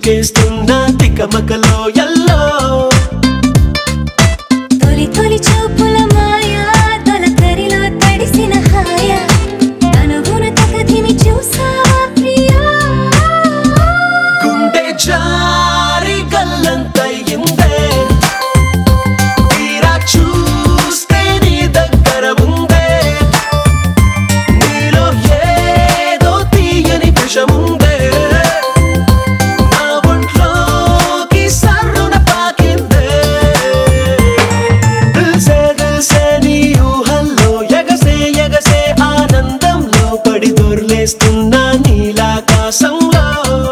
దూకేస్తున్నా తికమకలో yellow తొలి తొలి చూపుల మాయా తొలకరిలో తడిసిన హాయ తనుగున తగదిమి చూసావా ప్రియా గుండె జారి గల్లంతయిందే తీరా చూస్తే నీ దగ్గర ఉందే నీలో ఏదో తీయని విషముందే నా ఒంట్లోకి సర్రున పాకిందే దిల్సే దిల్సే నీ ఊహల్లో ఎగసే ఎగసే ఆనందంలో పడి దొర్లేస్తున్నా నీలాకాశంలో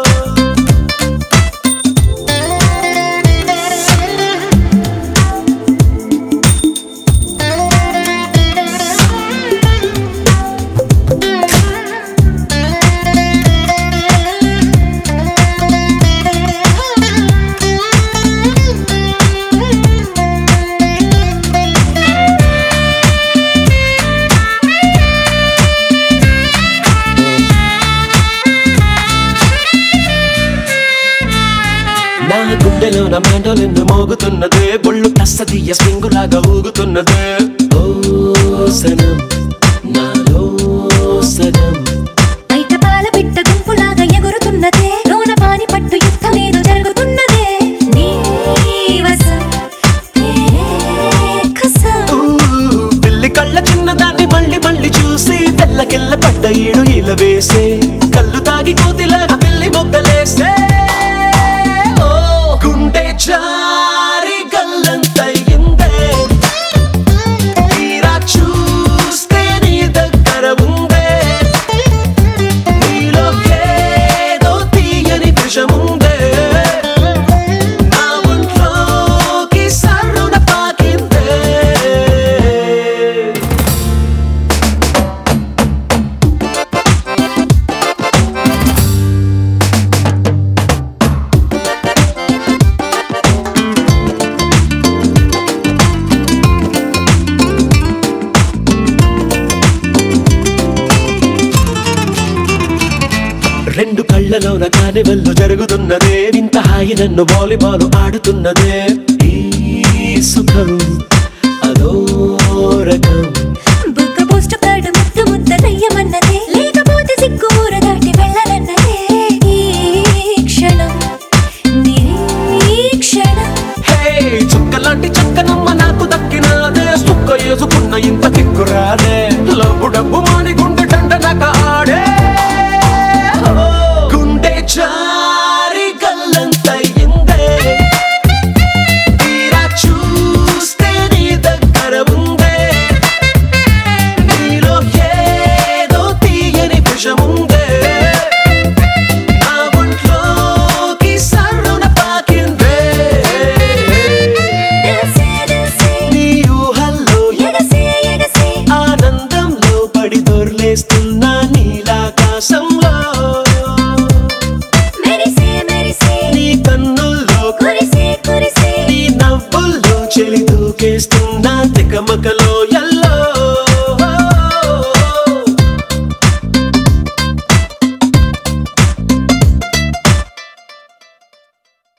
నా గుండెలో నా మెండలిన్ను మోగుతున్నదే బొళ్ళు కస్తదీయ స్ప్రింగులాగా ఊగుతున్నదే ఓ సనం నాలో సనం బయట పాల పిట్ట గుంపులాగా ఎగురుతున్నదే లోన పాని పట్టు యుద్ధమేదో జరుగుతున్నదే నీ వశం, తేరే కసం. ఊ, పిల్లి కళ్ళ చిన్నదాన్ని మళ్ళీ మళ్ళీ చూసి తెల్లకిల్ల పడ్డ ఈడు ఇలా వేసే కళ్ళు తాగి కోతిలాగా పిల్లి మొగ్గలేసే ఓ గుండె జారి గల్లంతయిందే తీరా చూస్తే నీ దగ్గర ఉందే నీలో ఏదో తీయని విషముందే నా ఒంట్లోకి సర్రున పాకిందే రెండు కళ్ళలోన కానివెల్లు జరుగుతున్నదే వింత హాయి నన్ను వాలీబాల్ ఆడుతున్నదే ఈ సుఖం అదో రకం బుగ్గ పోస్ట్ కార్డు ముద్దు ముద్ద నయ్యమన్నదే లేకపోతే సిగ్గు ఊర దాటి వెళ్ళనన్నదే ఈ క్షణం నిరీక్షణం హే చుక్కలాంటి చక్కనమ్మ నాకు దక్కినాదే సుక్క వేసుకున్న ఇంత కిక్కురాదే లబ్బు డబ్బు మాని గుండె దండనక ఆడే ఓ, గుండె జారి గల్లంతయిందే తీరా చూస్తే నీ దగ్గర ఉందే నీలో ఏదో తీయని విషముందే నా ఒంట్లోకి సర్రున పాకిందే దిల్సే దిల్సే నీ ఊహల్లో ఎగసే ఎగసే ఆనందంలో పడి దొర్లేస్తున్నా నీలాకాశంలో మెరిసే మెరిసే నీ కన్నుల్లో కురిసే కురిసే నీ నవ్వుల్లో చెలి దూకేస్తున్నా తికమకలో